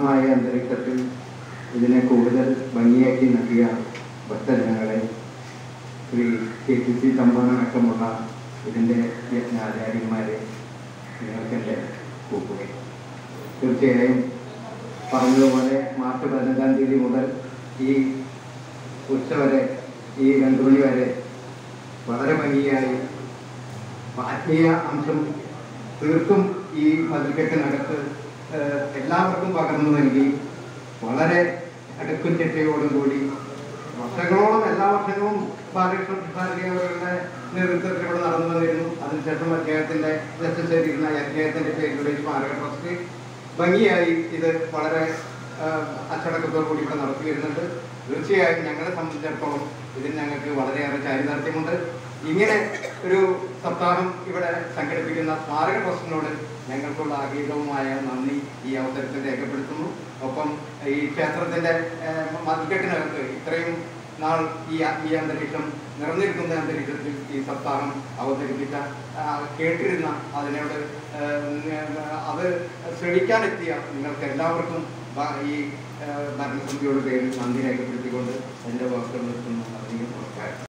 ഹരിതമായ അന്തരീക്ഷത്തിൽ ഇതിനെ കൂടുതൽ ഭംഗിയാക്കി നൽകിയ ഭക്തജനങ്ങളെ ശ്രീ കെ പി സി തമ്പാനടക്കമുള്ള ഇതിൻ്റെ ആചാര്യന്മാരെ നിങ്ങൾക്കെൻ്റെ കൂപ്പുകയും തീർച്ചയായും പറഞ്ഞതുപോലെ മാർച്ച് പതിനഞ്ചാം തീയതി മുതൽ ഈ ഉച്ച വരെ ഈ രണ്ടു മണി വരെ വളരെ ഭംഗിയായി ആത്മീയ അംശം തീർത്തും ഈ മതിൽക്കെട്ടിനകത്ത് ഏഹ്, എല്ലാവർക്കും പകർന്നു നൽകി വളരെ അടുക്കും ചിട്ടയോടും കൂടി വർഷങ്ങളോളം എല്ലാ വർഷങ്ങളും ബാലകൃഷ്ണ ഭാരതി അവരുടെ നേതൃത്വത്തിൽ ഇവിടെ നടന്നു വന്നിരുന്നു അതിനുശേഷം അദ്ദേഹത്തിന്റെ രജിസ്റ്ററിയിരുന്ന അദ്ദേഹത്തിന്റെ പേരിലുള്ള ഈ സ്മാരക ട്രസ്റ്റ് ഭംഗിയായി ഇത് വളരെ ആഹ്, അച്ചടക്കത്തോടു കൂടി ഇവിടെ നടത്തി വരുന്നുണ്ട് തീർച്ചയായും ഞങ്ങളെ സംബന്ധിച്ചിടത്തോളം ഇതിന് ഞങ്ങൾക്ക് വളരെയേറെ ചാരിതാർത്ഥ്യമുണ്ട് ഇങ്ങനെ ഒരു സപ്താഹം ഇവിടെ സംഘടിപ്പിക്കുന്ന സ്മാരക ട്രസ്റ്റിനോട് ഞങ്ങൾക്കുള്ള ആഗ്രഹവുമായ നന്ദി ഈ അവസരത്തിൽ രേഖപ്പെടുത്തുന്നു ഒപ്പം ഈ ക്ഷേത്രത്തിന്റെ ഏഹ്, മതിൽക്കെട്ടിനകത്ത് ഇത്രയും നാൾ ഈ ആത്മീയ അന്തരീക്ഷം നിറഞ്ഞിരിക്കുന്ന അന്തരീക്ഷത്തിൽ ഈ സപ്താഹം അവതരിപ്പിച്ച ആ, കേട്ടിരുന്ന അതിനോട് ഏഹ്, അത് ശ്രമിക്കാനെത്തിയ നിങ്ങൾക്ക് എല്ലാവർക്കും ബ- ഈ ഏഹ്, ഭരണസമിതിയുടെ പേരിൽ നന്ദി രേഖപ്പെടുത്തിക്കൊണ്ട് എൻ്റെ വാക്കുകൾ നിർത്തുന്നു നന്ദി നമസ്കാരം